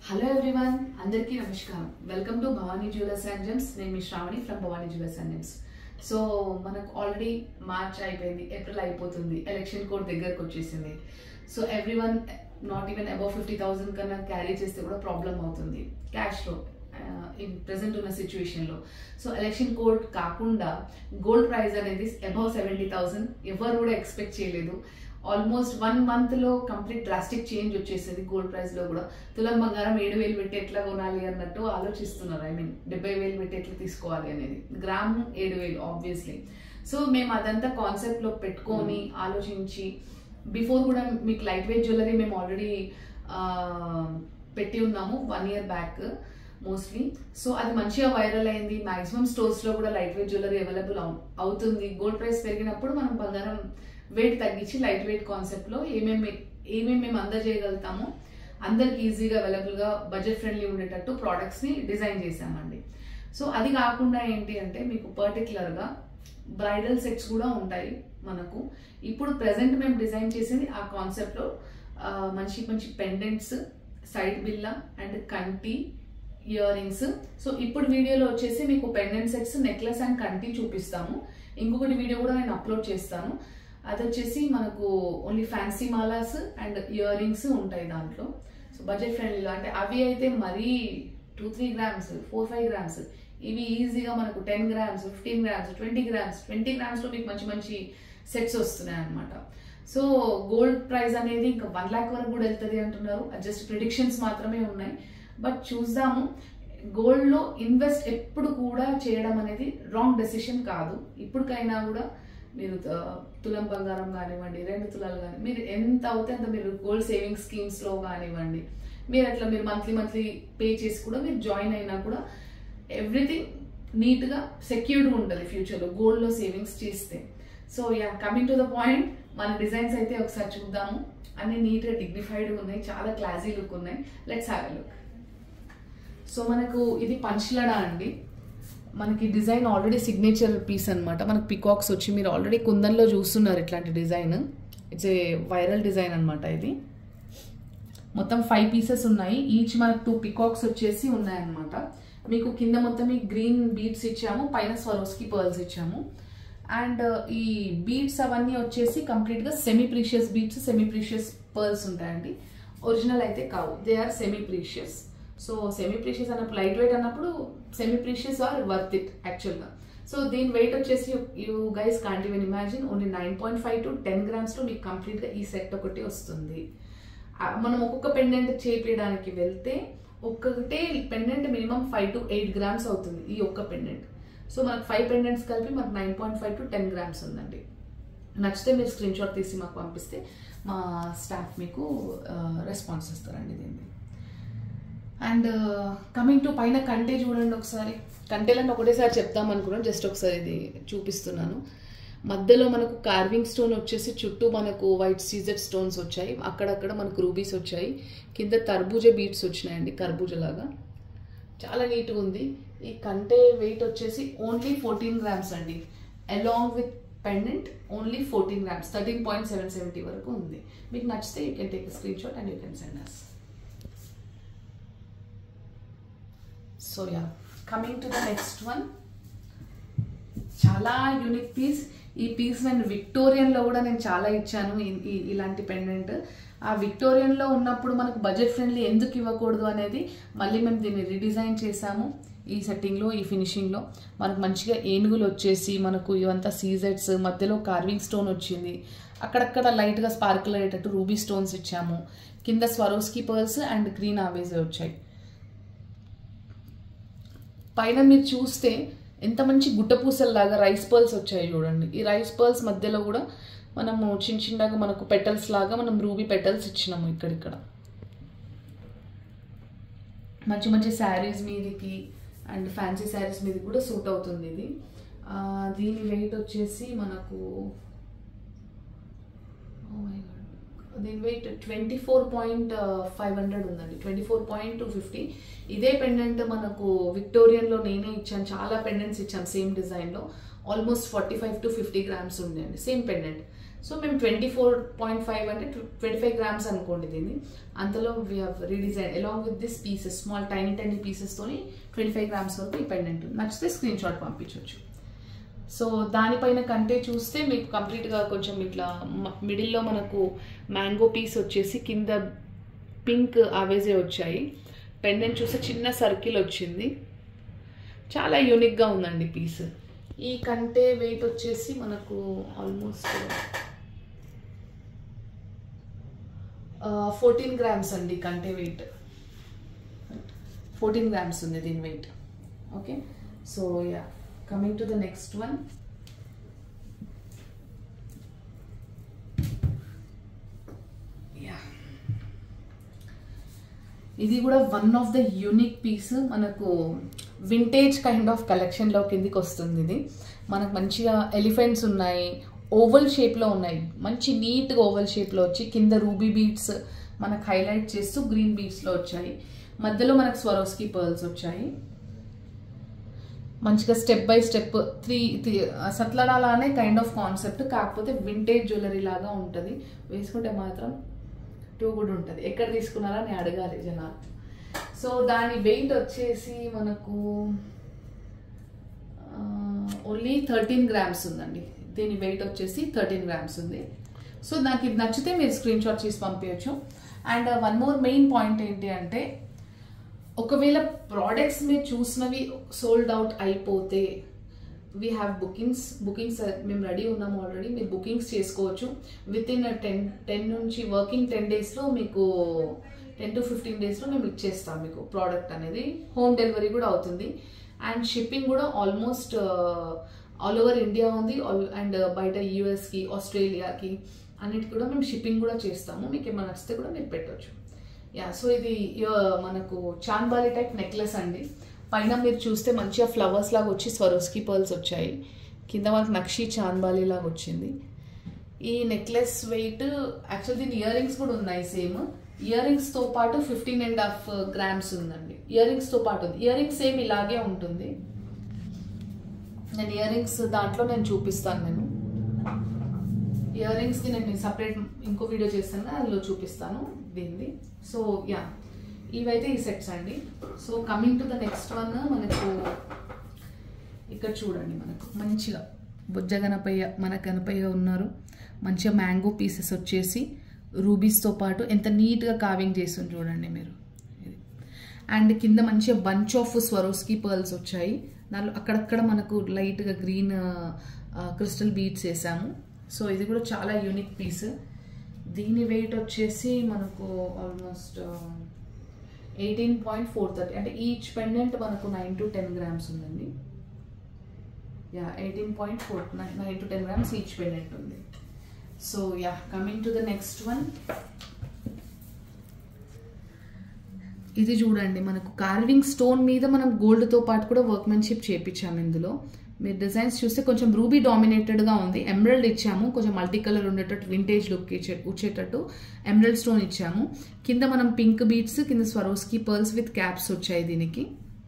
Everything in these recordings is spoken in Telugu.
హలో ఎవ్రీవన్ అందరికీ నమస్కారం welcome to Bhavani jewellers and gems నేను మీ Sravani from Bhavani jewellers and gems so మనకు ఆల్రెడీ మార్చ్ అయిపోయింది ఏప్రిల్ అయిపోతుంది ఎలక్షన్ కోడ్ దగ్గరకు వచ్చేసింది so every one not even above fifty thousand కన్నా క్యారీ చేస్తే కూడా ప్రాబ్లం అవుతుంది క్యాష్లో ఇన్ ప్రెసెంట్ ఉన్న సిచ్యువేషన్లో సో ఎలక్షన్ కోడ్ కాకుండా గోల్డ్ ప్రైస్ అనేది అబౌవ్ సెవెంటీ థౌసండ్ ఎవరు కూడా ఎక్స్పెక్ట్ చేయలేదు ఆల్మోస్ట్ వన్ మంత్ లో కంప్లీట్ డ్రాస్టిక్ చేంజ్ వచ్చేసింది గోల్డ్ ప్రైస్ లో కూడా తులం బంగారం ఏడు వేలు పెట్టి ఎట్లా కొనాలి అన్నట్టు ఆలోచిస్తున్నారు ఐ మీన్ డెబ్బై వేలు పెట్టి ఎట్లా తీసుకోవాలి అనేది గ్రామ్ ఏడు వేలు ఆబ్వియస్లీ సో మేము అదంతా కాన్సెప్ట్ లో పెట్టుకొని ఆలోచించి బిఫోర్ కూడా మీకు లైట్ వెయిట్ జ్యువెలరీ మేము ఆల్రెడీ పెట్టి ఉన్నాము one year back mostly so అది మంచిగా వైరల్ అయింది మాక్సిమం స్టోర్స్ లో కూడా లైట్ వెయిట్ జ్యువెలరీ అవైలబుల్ అవుతుంది గోల్డ్ ప్రైస్ పెరిగినప్పుడు మనం బంగారం వెయిట్ తగ్గించి లైట్ వెయిట్ కాన్సెప్ట్ లో ఏమేమి ఏమేమి మేము అందజేయగలుగుతామో అందరికి ఈజీగా అవైలబుల్ గా బడ్జెట్ ఫ్రెండ్లీ ఉండేటట్టు ప్రోడక్ట్స్ ని డిజైన్ చేసామండి సో అది కాకుండా ఏంటి అంటే మీకు పర్టికులర్ గా బ్రైడల్ సెట్స్ కూడా ఉంటాయి మనకు ఇప్పుడు ప్రెసెంట్ మేము డిజైన్ చేసింది ఆ కాన్సెప్ట్ లో ఆ, మంచి మంచి పెండెంట్స్ సైడ్ బిల్ల అండ్ కంటి ఇయర్ రింగ్స్ సో ఇప్పుడు వీడియోలో వచ్చేసి మీకు పెండెంట్ సెట్స్ నెక్లెస్ అండ్ కంటి చూపిస్తాము ఇంకొకటి వీడియో కూడా నేను అప్లోడ్ చేస్తాను అది వచ్చేసి మనకు only fancy malas and ear rings ఉంటాయి దాంట్లో సో బడ్జెట్ ఫ్రెండ్లీగా అంటే అవి అయితే మరీ two three grams four five grams ఇవి ఈజీగా మనకు ten grams fifteen grams twenty grams twenty గ్రామ్స్లో మీకు మంచి మంచి సెట్స్ వస్తున్నాయి అనమాట సో గోల్డ్ ప్రైస్ అనేది ఇంకా వన్ ల్యాక్ వరకు కూడా వెళ్తుంది అంటున్నారు జస్ట్ ప్రిడిక్షన్స్ మాత్రమే ఉన్నాయి బట్ చూద్దాము గోల్డ్లో ఇన్వెస్ట్ ఎప్పుడు కూడా చేయడం అనేది రాంగ్ డెసిషన్ కాదు ఇప్పటికైనా కూడా మీరు త- తులం బంగారం కానివ్వండి రెండు తులాలు కానీ మీరు ఎంత అవుతే అంత మీరు గోల్డ్ సేవింగ్ స్కీమ్స్లో కానివ్వండి మీరు అట్లా మీరు మంత్లీ మంత్లీ పే చేసి కూడా మీరు జాయిన్ అయినా కూడా ఎవ్రీథింగ్ నీట్గా సెక్యూర్డ్గా ఉంటుంది ఫ్యూచర్లో గోల్డ్లో సేవింగ్స్ చేస్తే so ya coming to the point మన డిజైన్స్ అయితే ఒకసారి చూద్దాము అన్ని నీట్గా డిగ్నిఫైడ్గా ఉన్నాయి చాలా క్లాసీ లుక్ ఉన్నాయి let's have a look so మనకు ఇది పంచలడా అండి మనకి డిజైన్ ఆల్రెడీ సిగ్నేచర్ పీస్ అన్నమాట మనకు పికాక్స్ వచ్చి మీరు ఆల్రెడీ కుందన్లో చూస్తున్నారు ఇట్లాంటి design it's a viral design అన్నమాట ఇది మొత్తం ఫైవ్ పీసెస్ ఉన్నాయి ఈచ్ మనకు టూ పికాక్స్ వచ్చేసి ఉన్నాయన్నమాట మీకు కింద మొత్తం ఈ గ్రీన్ బీడ్స్ ఇచ్చాము పైన స్వరోస్కి పర్ల్స్ ఇచ్చాము అండ్ ఈ బీడ్స్ అవన్నీ వచ్చేసి కంప్లీట్గా semi precious beads semi precious pearls ఉంటాయండి ఒరిజినల్ అయితే కావు they are semi precious so semi precious అన్నప్పుడు లైట్ వెయిట్ అన్నప్పుడు semi precious are worth it యాక్చువల్గా సో దీని వెయిట్ వచ్చేసి you guys can't even imagine only nine point five to ten గ్రామ్స్లో మీకు కంప్లీట్గా ఈ సెట్ ఒకటి వస్తుంది ఆ, మనం ఒక్కొక్క పెండెంట్ చేపించడానికి వెళ్తే ఒక్కొక్కటే pendant minimum five to eight grams అవుతుంది ఈ ఒక్క పెండెంట్ సో మనకు ఫైవ్ పెండెంట్స్ కలిపి మనకు nine point five to ten grams ఉందండి నచ్చితే మీరు స్క్రీన్ షాట్ తీసి మాకు పంపిస్తే మా స్టాఫ్ మీకు రెస్పాన్స్ ఇస్తారండి దీన్ని అండ్ కమింగ్ టు పైన కంటే చూడండి ఒకసారి కంటేలను ఒకటేసారి చెప్తాం అనుకున్నాను జస్ట్ ఒకసారి ఇది చూపిస్తున్నాను మధ్యలో మనకు కార్వింగ్ స్టోన్ వచ్చేసి చుట్టూ మనకు వైట్ సీజెడ్ స్టోన్స్ వచ్చాయి అక్కడక్కడ మనకు రూబీస్ వచ్చాయి కింద తర్బూజ బీట్స్ వచ్చినాయండి కర్బూజ లాగా చాలా నీట్గా ఉంది ఈ కంటే వెయిట్ వచ్చేసి ఓన్లీ ఫోర్టీన్ గ్రామ్స్ అండి along with pendant only fourteen grams thirteen point seven seventy వరకు ఉంది మీకు నచ్చితే you can take screen shot and you can send us so ya coming to the next one చాలా యూనిక్ పీస్ ఈ పీస్ నేను విక్టోరియన్లో కూడా నేను చాలా ఇచ్చాను ఈ- ఈ- ఇలాంటి పెండెంట్ ఆ విక్టోరియన్లో ఉన్నప్పుడు మనకు బడ్జెట్ ఫ్రెండ్లీ ఎందుకు ఇవ్వకూడదు అనేది మళ్ళీ మేము దీన్ని రీడిజైన్ చేసాము ఈ సెట్టింగ్లో ఈ ఫినిషింగ్లో మనకు మంచిగా ఏనుగులు వచ్చేసి మనకు ఇవంతా సీజెట్స్ మధ్యలో కార్వింగ్ స్టోన్ వచ్చింది అక్కడక్కడ లైట్గా స్పార్కిల్ అయ్యేటట్టు రూబీ స్టోన్స్ ఇచ్చాము కింద స్వరోస్కి పర్ల్స్ అండ్ గ్రీన్ ఆవేజే వచ్చాయి పైన మీరు చూస్తే ఎంత మంచి గుట్టపూసల్లాగా రైస్ పర్ల్స్ వచ్చాయి చూడండి ఈ రైస్ పర్ల్స్ మధ్యలో కూడా మనము చిన్న చిన్నగా మనకు పెటల్స్ లాగా మనం రూబీ పెటల్స్ ఇచ్చినాము ఇక్కడిక్కడ మంచి మంచి శారీస్ మీదకి అండ్ ఫ్యాన్సీ శారీస్ మీదకి కూడా సూట్ అవుతుంది ఇది ఆ, దీని వెయిట్ వచ్చేసి మనకు Oh my God. దీని weight twenty four point five hundred ఉందండి twenty four point two fifty ఇదే పెండెంట్ మనకు విక్టోరియన్లో నేనే ఇచ్చాను చాలా పెండెంట్స్ ఇచ్చాను సేమ్ డిజైన్లో almost forty five to fifty grams ఉంది అండి సేమ్ పెండెంట్ సో మేము ట్వంటీ ఫోర్ పాయింట్ ఫైవ్ అంటే ట్వంటీ ఫైవ్ గ్రామ్స్ అనుకోండి దీన్ని అంతలో we have redesign along with this pieces small tiny tiny పీసెస్తోని ట్వంటీ ఫైవ్ గ్రామ్స్ వరకు ఈ పెండెంట్ ఉంది నచ్చితే స్క్రీన్ షాట్ పంపించవచ్చు సో దానిపైన కంటే చూస్తే మీకు కంప్లీట్గా కొంచెం ఇట్లా మిడిల్లో మనకు మ్యాంగో పీస్ వచ్చేసి కింద పింక్ ఆవేజే వచ్చాయి పెండెంట్ చూస్తే చిన్న సర్కిల్ వచ్చింది చాలా యూనిక్గా ఉందండి పీస్ ఈ కంటే వెయిట్ వచ్చేసి మనకు ఆల్మోస్ట్ ఫోర్టీన్ గ్రామ్స్ అండి కంటే వెయిట్ ఫోర్టీన్ గ్రామ్స్ ఉంది దీని weight okay so ya coming to the next one ya ఇది కూడా one of the unique piece మనకు వింటేజ్ కైండ్ ఆఫ్ కలెక్షన్లో కిందికి వస్తుంది ఇది మనకు మంచిగా ఎలిఫెంట్స్ ఉన్నాయి ఓవల్ షేప్లో ఉన్నాయి మంచి నీట్గా ఓవల్ షేప్లో వచ్చి కింద రూబీ బీడ్స్ మనకు హైలైట్ చేస్తూ గ్రీన్ బీడ్స్లో వచ్చాయి మధ్యలో మనకు స్వరోస్కి పర్ల్స్ వచ్చాయి మంచిగా స్టెప్ బై స్టెప్ త్రీ సత్లడాలానే కైండ్ ఆఫ్ కాన్సెప్ట్ కాకపోతే వింటేజ్ జ్యువెలరీ లాగా ఉంటుంది వేసుకుంటే మాత్రం టూ కూడా ఉంటుంది ఎక్కడ తీసుకున్నారా అని అడగాలి జనాలు సో దాని వెయిట్ వచ్చేసి మనకు ఓన్లీ థర్టీన్ గ్రామ్స్ ఉందండి దీని వెయిట్ వచ్చేసి థర్టీన్ గ్రామ్స్ ఉంది సో నాకు ఇది నచ్చితే మీరు స్క్రీన్ షాట్ చేసి పంపించచ్చు and one more main point ఏంటి అంటే ఒకవేళ ప్రోడక్ట్స్ మీరు చూసినవి సోల్డ్ అవుట్ అయిపోతే వీ హ్యావ్ బుకింగ్స్ బుకింగ్స్ మేము రెడీ ఉన్నాము ఆల్రెడీ మీరు బుకింగ్స్ చేసుకోవచ్చు విత్ ఇన్ టెన్ టెన్ నుంచి వర్కింగ్ టెన్ డేస్లో మీకు టెన్ టు ఫిఫ్టీన్ డేస్లో మేము ఇచ్చేస్తాం మీకు ప్రోడక్ట్ అనేది హోమ్ డెలివరీ కూడా అవుతుంది అండ్ షిప్పింగ్ కూడా ఆల్మోస్ట్ ఆల్ ఓవర్ ఇండియా ఉంది అండ్ బయట యూఎస్కి ఆస్ట్రేలియాకి అన్నిటికి కూడా మేము షిప్పింగ్ కూడా చేస్తాము మీకు ఏమైనా నచ్చితే కూడా మీరు పెట్టవచ్చు యా సో ఇది మనకు చాన్బాలి టైప్ నెక్లెస్ అండి పైన మీరు చూస్తే మంచిగా ఫ్లవర్స్ లాగా వచ్చి స్వరోస్కి పర్ల్స్ వచ్చాయి కింద మనకు నక్షి చాన్బాలి లాగా వచ్చింది ఈ నెక్లెస్ వెయిట్ యాక్చువల్ దీని ఇయర్ రింగ్స్ కూడా ఉన్నాయి సేమ్ ఇయర్ రింగ్స్తో పాటు ఫిఫ్టీన్ అండ్ హాఫ్ గ్రామ్స్ ఉందండి ఇయర్ రింగ్స్తో పాటు ఉంది ఇయర్ రింగ్స్ సేమ్ ఇలాగే ఉంటుంది నేను ఇయర్ రింగ్స్ దాంట్లో నేను చూపిస్తాను నేను ఇయర్ రింగ్స్కి నేను సపరేట్ ఇంకో వీడియో చేస్తాను అందులో చూపిస్తాను దీన్ని సో యా ఇవైతే ఈ సెట్స్ అండి so coming to the next one మనకు ఇక్కడ చూడండి మనకు మంచిగా బుజ్జ గణపయ్య మన గణపయ్య ఉన్నారు మంచిగా మ్యాంగో పీసెస్ వచ్చేసి రూబీస్తో పాటు ఎంత నీట్గా కావింగ్ చేస్తుంది చూడండి మీరు ఇది అండ్ కింద మంచిగా బంచ్ ఆఫ్ స్వరోస్కి పర్ల్స్ వచ్చాయి దానిలో అక్కడక్కడ మనకు లైట్గా గ్రీన్ క్రిస్టల్ బీట్స్ వేసాము సో ఇది కూడా చాలా యూనిక్ పీస్ దీని వెయిట్ వచ్చేసి మనకు almost eighteen point four thirty అంటే ఈచ్ పెండెంట్ మనకు నైన్ టు టెన్ గ్రామ్స్ ఉందండి ya eighteen point four nine nine to ten grams each pendant ఉంది so ya coming to the next one ఇది చూడండి మనకు కార్వింగ్ స్టోన్ మీద మనం గోల్డ్తో పాటు కూడా వర్క్మెన్షిప్ చేయించాము ఇందులో మీరు డిజైన్స్ చూస్తే కొంచెం రూబీ డామినేటెడ్గా ఉంది ఎమరల్డ్ ఇచ్చాము కొంచెం మల్టీ కలర్ ఉండేటట్టు వింటేజ్ లుక్ ఇచ్చే వచ్చేటట్టు ఎమరల్డ్ స్టోన్ ఇచ్చాము కింద మనం పింక్ బీట్స్ కింద స్వరోస్కి పర్ల్స్ విత్ క్యాప్స్ వచ్చాయి దీనికి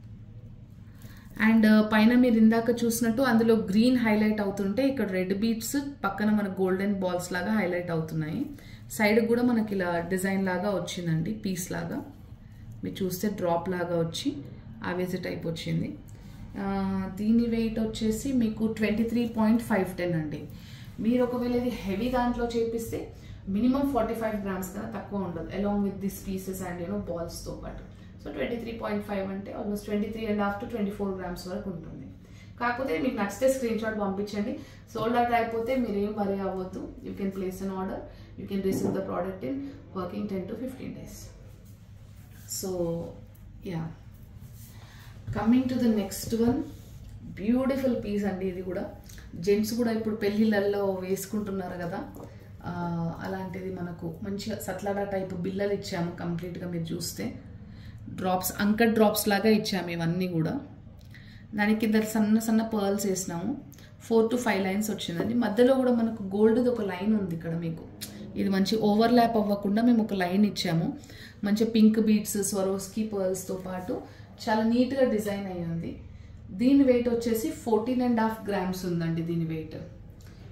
అండ్ పైన మీరు ఇందాక చూసినట్టు అందులో గ్రీన్ హైలైట్ అవుతుంటే ఇక్కడ రెడ్ బీట్స్ పక్కన మన గోల్డెన్ బాల్స్ లాగా హైలైట్ అవుతున్నాయి సైడ్ కూడా మనకి ఇలా డిజైన్ లాగా వచ్చిందండి పీస్ లాగా మీరు చూస్తే డ్రాప్ లాగా వచ్చి ఆవేజ టైప్ వచ్చింది దీని వెయిట్ వచ్చేసి మీకు twenty three point five ten అండి మీరు ఒకవేళ ఇది హెవీ దాంట్లో చేపిస్తే మినిమం ఫార్టీ ఫైవ్ గ్రామ్స్ కన్నా తక్కువ ఉండదు along with this pieces and you know బాల్స్తో పాటు so twenty three point five అంటే almost twenty three and half to twenty four grams వరకు ఉంటుంది కాకపోతే మీకు నచ్చితే స్క్రీన్ షాట్ పంపించండి సోల్డ్ అవుట్ అయిపోతే మీరు ఏం వరీ అవ్వద్దు you can place an order you can receive the product in working ten to fifteen days so ya coming to the next one beautiful piece అండి ఇది కూడా జెంట్స్ కూడా ఇప్పుడు పెళ్ళిళ్ళల్లో వేసుకుంటున్నారు కదా అలాంటిది మనకు మంచిగా సట్లాడా టైప్ బిల్లలు ఇచ్చాము కంప్లీట్గా మీరు చూస్తే డ్రాప్స్ అంకర్ డ్రాప్స్ లాగా ఇచ్చాము ఇవన్నీ కూడా దానికి కింద సన్న సన్న పర్ల్స్ వేసినాము ఫోర్ టు ఫైవ్ లైన్స్ వచ్చిందండి మధ్యలో కూడా మనకు గోల్డ్ది ఒక లైన్ ఉంది ఇక్కడ మీకు ఇది మంచి ఓవర్లాప్ అవ్వకుండా మేము ఒక లైన్ ఇచ్చాము మంచి పింక్ బీట్స్ స్వరోస్కి పర్ల్స్తో పాటు చాలా నీట్గా డిజైన్ అయ్యి ఉంది దీని వెయిట్ వచ్చేసి ఫోర్టీన్ అండ్ హాఫ్ గ్రామ్స్ ఉందండి దీని వెయిట్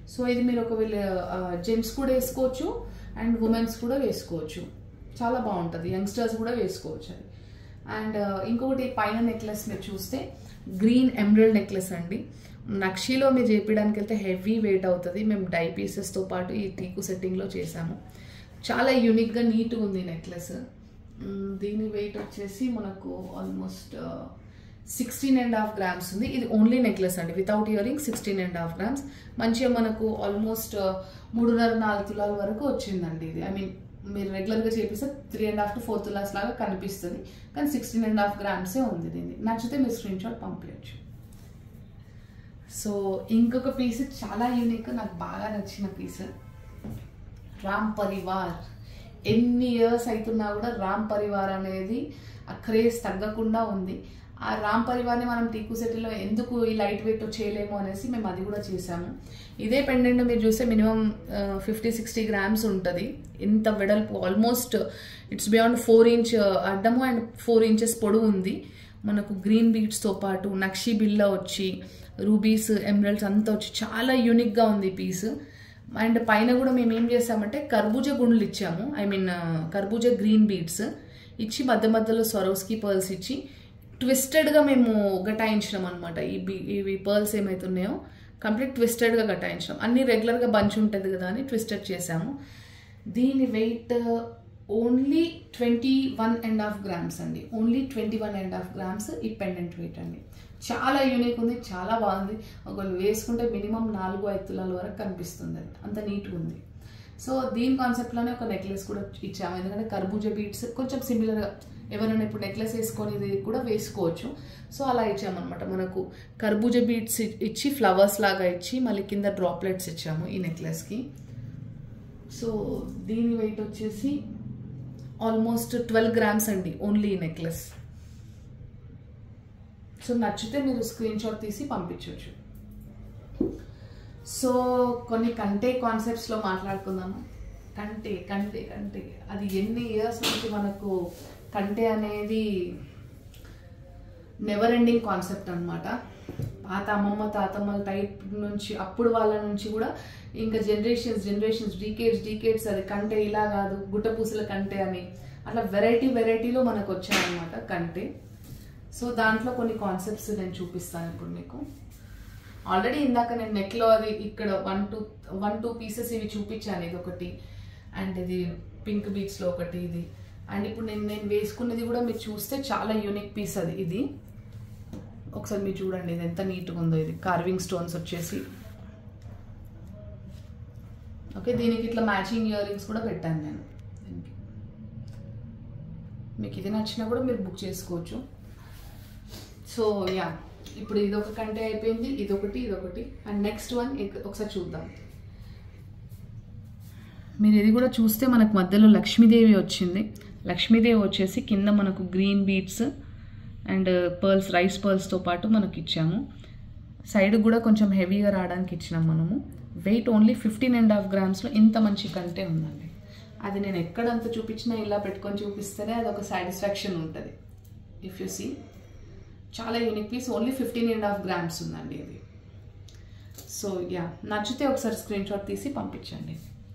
సో ఇది మీరు ఒకవేళ జెంట్స్ కూడా వేసుకోవచ్చు అండ్ ఉమెన్స్ కూడా వేసుకోవచ్చు చాలా బాగుంటుంది యంగ్స్టర్స్ కూడా వేసుకోవచ్చు అది అండ్ ఇంకొకటి పైన నెక్లెస్ మీరు చూస్తే గ్రీన్ ఎమరల్డ్ నెక్లెస్ అండి నక్షిలో మీరు చేపించడానికి వెళ్తే హెవీ వెయిట్ అవుతుంది మేము డై పీసెస్తో పాటు ఈ టీకు సెట్టింగ్లో చేసాము చాలా యూనిక్గా నీట్గా ఉంది నెక్లెస్ దీని వెయిట్ వచ్చేసి మనకు almost sixteen and half grams ఉంది ఇది ఓన్లీ నెక్లెస్ అండి without earring sixteen and half grams మంచిగా మనకు ఆల్మోస్ట్ మూడున్నర నాలుగు తులాల వరకు వచ్చిందండి ఇది ఐ మీన్ మీరు రెగ్యులర్గా చేపిస్తే three and half to four తులాస్ లాగా కనిపిస్తుంది కానీ సిక్స్టీన్ అండ్ హాఫ్ గ్రామ్సే ఉంది దీన్ని నచ్చితే మీరు స్క్రీన్ షాట్ పంపించచ్చు సో ఇంకొక పీస్ చాలా యూనిక్ నాకు బాగా నచ్చిన పీస్ రామ్ పరివార్ ఎన్ని ఇయర్స్ అవుతున్నా కూడా రామ్ పరివార్ అనేది ఆ క్రేజ్ తగ్గకుండా ఉంది ఆ రామ్ పరివార్ని మనం టీకు సెట్లో ఎందుకు ఈ లైట్ వెయిట్ చేయలేము అనేసి మేము అది కూడా చేసాము ఇదే పెండెంట్ మీరు చూస్తే మినిమం ఫిఫ్టీ సిక్స్టీ గ్రామ్స్ ఉంటుంది ఇంత వెడల్పు almost it's beyond four inch అడ్డము అండ్ ఫోర్ ఇంచెస్ పొడవు ఉంది మనకు గ్రీన్ బీట్స్తో పాటు నక్షి బిల్ల వచ్చి రూబీస్ ఎమరల్డ్స్ అంతా వచ్చి చాలా యూనిక్గా ఉంది పీస్ అండ్ పైన కూడా మేము ఏం చేసామంటే కర్బూజా గుండ్లు ఇచ్చాము ఐ మీన్ కర్బూజా గ్రీన్ బీడ్స్ ఇచ్చి మధ్య మధ్యలో సొరవ్స్కి పర్ల్స్ ఇచ్చి ట్విస్టెడ్గా మేము గటాయించినాం అనమాట ఈ బీ ఇవి పర్ల్స్ ఏమైతున్నాయో కంప్లీట్ ట్విస్టెడ్గా గటాయించినాం అన్నీ రెగ్యులర్గా బంచ్ ఉంటుంది కదా అని ట్విస్టెడ్ చేసాము దీని weight only twenty one and half grams అండి only twenty one and half grams ఈ పెండెంట్ వెయిట్ అండి చాలా యూనిక్ ఉంది చాలా బాగుంది ఒకవేళ వేసుకుంటే మినిమం నాలుగు ఐదు తులాల వరకు కనిపిస్తుంది అది అంత నీట్గా ఉంది సో దీని కాన్సెప్ట్లోనే ఒక నెక్లెస్ కూడా ఇచ్చాము ఎందుకంటే కర్బూజా బీట్స్ కొంచెం సిమిలర్గా ఎవరైనా ఇప్పుడు నెక్లెస్ వేసుకొని ఇది కూడా వేసుకోవచ్చు సో అలా ఇచ్చామన్నమాట మనకు కర్బూజా బీట్స్ ఇచ్చి ఫ్లవర్స్ లాగా ఇచ్చి మళ్ళీ కింద డ్రాప్లెట్స్ ఇచ్చాము ఈ నెక్లెస్కి సో దీని వెయిట్ వచ్చేసి ఆల్మోస్ట్ ట్వెల్వ్ గ్రామ్స్ అండి ఓన్లీ ఈ నెక్లెస్ సో నచ్చితే మీరు స్క్రీన్ షాట్ తీసి పంపించవచ్చు సో కొన్ని కంటే కాన్సెప్ట్స్లో మాట్లాడుకుందాము కంటే కంటే కంటే అది ఎన్ని ఇయర్స్ నుంచి మనకు కంటే అనేది నెవర్ ఎండింగ్ కాన్సెప్ట్ అనమాట పాత అమ్మమ్మ తాతమ్మల టైప్ నుంచి అప్పుడు వాళ్ళ నుంచి కూడా ఇంకా జనరేషన్స్ జనరేషన్స్ డీకేడ్స్ డీకేడ్స్ అది కంటే ఇలా కాదు గుట్టపూసల కంటే అని అట్లా వెరైటీ వెరైటీలో మనకు వచ్చాయన్నమాట కంటే సో దాంట్లో కొన్ని కాన్సెప్ట్స్ నేను చూపిస్తాను ఇప్పుడు మీకు ఆల్రెడీ ఇందాక నేను నెక్లో అది ఇక్కడ one two one two pieces ఇవి చూపించాను ఇది ఒకటి అండ్ ఇది పింక్ బీచ్లో ఒకటి ఇది అండ్ ఇప్పుడు నేను నేను వేసుకున్నది కూడా మీరు చూస్తే చాలా యూనిక్ పీస్ అది ఇది ఒకసారి మీరు చూడండి ఇది ఎంత నీట్గా ఉందో ఇది కార్వింగ్ స్టోన్స్ వచ్చేసి ఓకే దీనికి ఇట్లా మ్యాచింగ్ ఇయర్ రింగ్స్ కూడా పెట్టాను నేను దీనికి మీకు ఇది నచ్చినా కూడా మీరు బుక్ చేసుకోవచ్చు సో యా ఇప్పుడు ఇదొక కంటే అయిపోయింది ఇదొకటి ఇదొకటి అండ్ నెక్స్ట్ వన్ ఒకసారి చూద్దాం మీరు ఇది కూడా చూస్తే మనకు మధ్యలో లక్ష్మీదేవి వచ్చింది లక్ష్మీదేవి వచ్చేసి కింద మనకు green beads and pearls rice పర్ల్స్తో పాటు మనకి ఇచ్చాము సైడ్ కూడా కొంచెం హెవీగా రావడానికి ఇచ్చినాం మనము weight only fifteen and half గ్రామ్స్లో ఇంత మంచి కంటే ఉందండి అది నేను ఎక్కడంత చూపించినా ఇలా పెట్టుకొని చూపిస్తేనే అది ఒక సాటిస్ఫాక్షన్ ఉంటుంది ఇఫ్ యు సీ చాలా unique piece only fifteen and half grams ఉందండి ఇది సో యా నచ్చితే ఒకసారి స్క్రీన్ షాట్ తీసి పంపించండి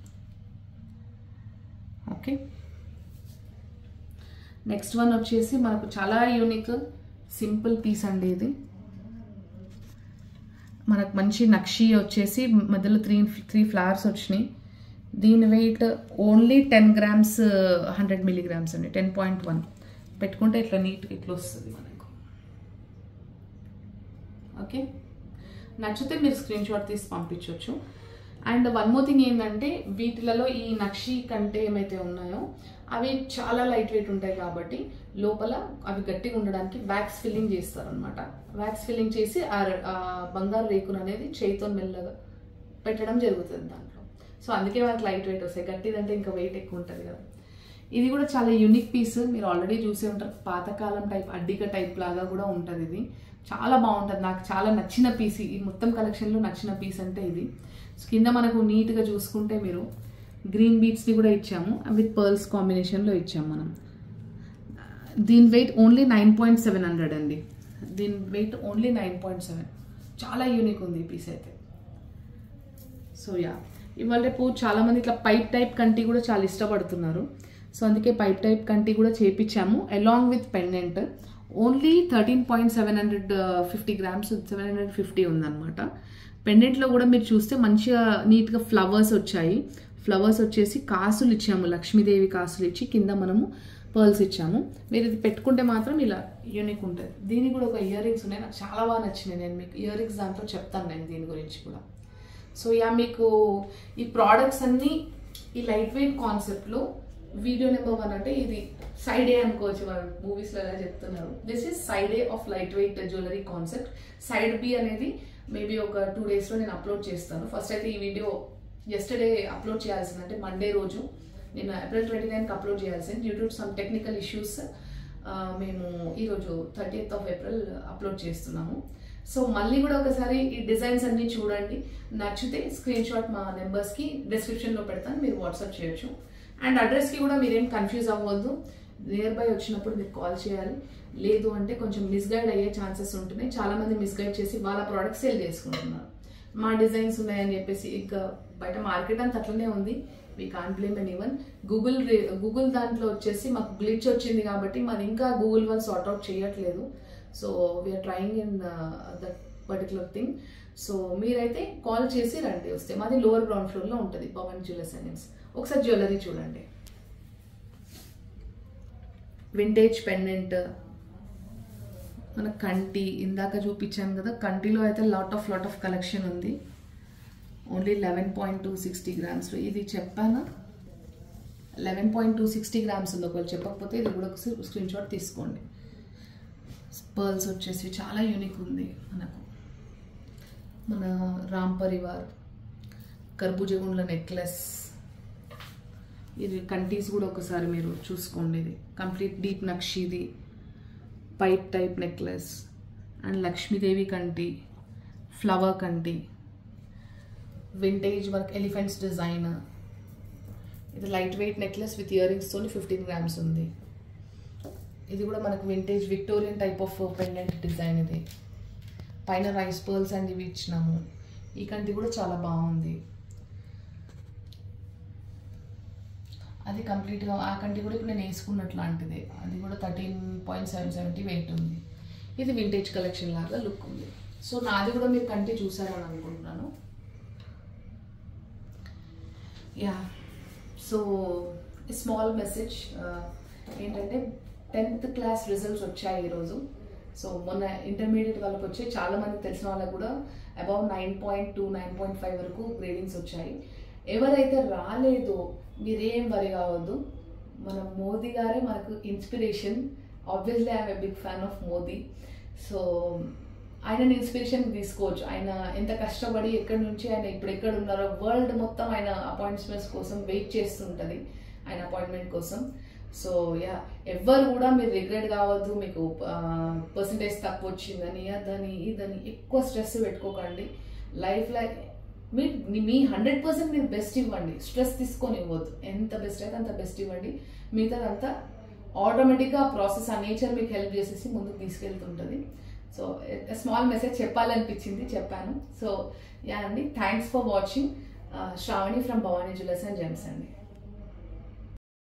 ఓకే నెక్స్ట్ వన్ వచ్చేసి మనకు చాలా యూనిక్ సింపుల్ పీస్ అండి ఇది మనకు మంచి నక్షి వచ్చేసి మధ్యలో త్రీ త్రీ ఫ్లవర్స్ వచ్చినాయి దీని weight only ten grams hundred milligrams అండి టెన్ పాయింట్ వన్ పెట్టుకుంటే ఇట్లా నీట్గా ఇట్లా వస్తుంది మనకు ఓకే నచ్చితే మీరు స్క్రీన్ షాట్ తీసి పంపించవచ్చు అండ్ వన్ మోర్ థింగ్ ఏంటంటే వీటిలలో ఈ నక్షి కంటే ఏమైతే ఉన్నాయో అవి చాలా లైట్ వెయిట్ ఉంటాయి కాబట్టి లోపల అవి గట్టిగా ఉండడానికి వ్యాక్స్ ఫిల్లింగ్ చేస్తారు అనమాట వ్యాక్స్ ఫిల్లింగ్ చేసి ఆ ఆ బంగారు రేకును అనేది చేయితో మెల్లగా పెట్టడం జరుగుతుంది దాంట్లో సో అందుకే మనకి లైట్ వెయిట్ వస్తాయి గట్టిదంటే ఇంకా వెయిట్ ఎక్కువ ఉంటుంది కదా ఇది కూడా చాలా యూనిక్ పీస్ మీరు ఆల్రెడీ చూసే ఉంటారు పాతకాలం టైప్ అడ్డిక టైప్ లాగా కూడా ఉంటుంది ఇది చాలా బాగుంటుంది నాకు చాలా నచ్చిన పీస్ ఈ మొత్తం కలెక్షన్లో నచ్చిన పీస్ అంటే ఇది కింద మనకు నీట్గా చూసుకుంటే మీరు గ్రీన్ బీట్స్ని కూడా ఇచ్చాము విత్ పర్ల్స్ కాంబినేషన్లో ఇచ్చాము మనం దీని weight only nine point seven hundred అండి దీని weight only nine point seven చాలా యూనిక్ ఉంది ఈ పీస్ అయితే సో యా ఇవాళ రేపు చాలా మంది ఇట్లా పైప్ టైప్ కంటి కూడా చాలా ఇష్టపడుతున్నారు సో అందుకే పైప్ టైప్ కంటి కూడా చేపించాము along with pendant only thirteen point seven hundred fifty grams seven hundred fifty ఉందన్నమాట పెండెంట్లో కూడా మీరు చూస్తే మంచిగా నీట్గా ఫ్లవర్స్ వచ్చాయి ఫ్లవర్స్ వచ్చేసి కాసులు ఇచ్చాము లక్ష్మీదేవి కాసులు ఇచ్చి కింద మనము పర్ల్స్ ఇచ్చాము మీరు ఇది పెట్టుకుంటే మాత్రం ఇలా యూనిక్ ఉంటుంది దీనికి కూడా ఒక ఇయర్ రింగ్స్ ఉన్నాయి నాకు చాలా బాగా నచ్చినాయి నేను మీకు ఇయర్ రింగ్స్ దాంట్లో చెప్తాను నేను దీని గురించి కూడా సో యా మీకు ఈ ప్రోడక్ట్స్ అన్నీ ఈ లైట్ వెయిట్ కాన్సెప్ట్లో వీడియో నెంబర్ వన్ అంటే ఇది సైడ్ ఏ అనుకోవచ్చు మనం మూవీస్లో ఎలా చెప్తున్నారు this is side A of light weight jewellery concept side B అనేది మేబీ ఒక టూ డేస్లో నేను అప్లోడ్ చేస్తాను ఫస్ట్ అయితే ఈ వీడియో ఎస్టర్డే అప్లోడ్ చేయాల్సింది అంటే మండే రోజు నేను ఏప్రిల్ ట్వంటీ నైన్కి అప్లోడ్ చేయాల్సింది due to some technical issues మేము ఈరోజు థర్టీఎత్ ఆఫ్ ఏప్రిల్ అప్లోడ్ చేస్తున్నాము సో మళ్ళీ కూడా ఒకసారి ఈ డిజైన్స్ అన్ని చూడండి నచ్చితే స్క్రీన్ షాట్ మా నెంబర్స్కి డిస్క్రిప్షన్లో పెడతాను మీరు వాట్సాప్ చేయొచ్చు అండ్ అడ్రస్కి కూడా మీరేం కన్ఫ్యూజ్ అవ్వద్దు నియర్ బై వచ్చినప్పుడు మీరు కాల్ చేయాలి లేదు అంటే కొంచెం మిస్గైడ్ అయ్యే ఛాన్సెస్ ఉంటున్నాయి చాలా మంది మిస్గైడ్ చేసి వాళ్ళ ప్రోడక్ట్ సేల్ చేసుకుంటున్నారు మా డిజైన్స్ ఉన్నాయని చెప్పేసి ఇంకా బయట మార్కెట్ అంతా అట్లనే ఉంది we can blame and even Google Google దాంట్లో వచ్చేసి మాకు గ్లిచ్ వచ్చింది కాబట్టి మాది ఇంకా గూగుల్ వాళ్ళు సార్ట్ అవుట్ చేయట్లేదు so we are trying in that particular thing so మీరైతే కాల్ చేసి రండి వస్తే మాది లోవర్ గ్రౌండ్ ఫ్లోర్లో ఉంటుంది పవన్ జ్యువెలర్స్ అండ్ ఒకసారి జ్యువెలరీ చూడండి వింటేజ్ పెండెంట్ మన కంటి ఇందాక చూపించాను కదా కంటిలో అయితే lot of lot of collection ఉంది only eleven point two sixty grams ఇది చెప్పానా eleven point two sixty grams ఉంది ఒకవేళ చెప్పకపోతే ఇది కూడా ఒకసారి స్క్రీన్ షాట్ తీసుకోండి పర్ల్స్ వచ్చేసి చాలా యూనిక్ ఉంది మనకు మన రామ్ పరివార్ కర్బూజగుండ్ల నెక్లెస్ ఇది కంటీస్ కూడా ఒకసారి మీరు చూసుకోండి ఇది కంప్లీట్ డీప్ నక్షిది pipe type necklace and Lakshmidevi కంటి ఫ్లవర్ కంటి వింటేజ్ వర్క్ ఎలిఫెంట్స్ డిజైన్ ఇది light weight necklace with ear రింగ్స్తో ఫిఫ్టీన్ గ్రామ్స్ ఉంది ఇది కూడా మనకు vintage Victorian type of pendant design ఇది పైన రైస్ పర్ల్స్ అండ్ ఇవి ఇచ్చినాము ఈ కంటి కూడా చాలా బాగుంది అది కంప్లీట్గా ఆ కంటి కూడా ఇప్పుడు నేను వేసుకున్నట్లాంటిదే అది కూడా thirteen point seven seventy weight ఉంది ఇది వింటేజ్ కలెక్షన్ లాగా లుక్ ఉంది సో నాది కూడా మీరు కంటి చూసారని అనుకుంటున్నాను యా సో స్మాల్ మెసేజ్ ఏంటంటే టెన్త్ క్లాస్ రిజల్ట్స్ వచ్చాయి ఈరోజు సో మొన్న ఇంటర్మీడియట్ వాళ్ళకి వచ్చి చాలా మంది తెలిసిన వాళ్ళకి కూడా above nine point two nine point five వరకు గ్రేడింగ్స్ వచ్చాయి ఎవరైతే రాలేదో మీరేం వరి కావద్దు మన మోదీ గారే మనకు inspiration obviously I'm a big fan of Modi so ఆయనని ఇన్స్పిరేషన్ తీసుకోవచ్చు ఆయన ఎంత కష్టపడి ఎక్కడి నుంచి ఆయన ఇప్పుడు ఎక్కడ ఉన్నారో వరల్డ్ మొత్తం ఆయన అపాయింట్మెంట్స్ కోసం వెయిట్ చేస్తుంటుంది ఆయన అపాయింట్మెంట్ కోసం సో యా ఎవ్వరు కూడా మీరు రిగ్రెట్ కావద్దు మీకు పర్సంటేజ్ తక్కువ వచ్చిందని అదని ఇదని ఎక్కువ స్ట్రెస్ పెట్టుకోకండి లైఫ్లో మీ మీ హండ్రెడ్ పర్సెంట్ మీరు బెస్ట్ ఇవ్వండి స్ట్రెస్ తీసుకొని ఇవ్వద్దు ఎంత బెస్ట్ అయితే అంత బెస్ట్ ఇవ్వండి మిగతాదంతా ఆటోమేటిక్గా ప్రాసెస్ ఆ నేచర్ మీకు హెల్ప్ చేసేసి ముందుకు తీసుకెళ్తుంటుంది సో స్మాల్ మెసేజ్ చెప్పాలనిపించింది చెప్పాను సో యా అండి thanks for watching Sravani from Bhavani jewellers and gems అండి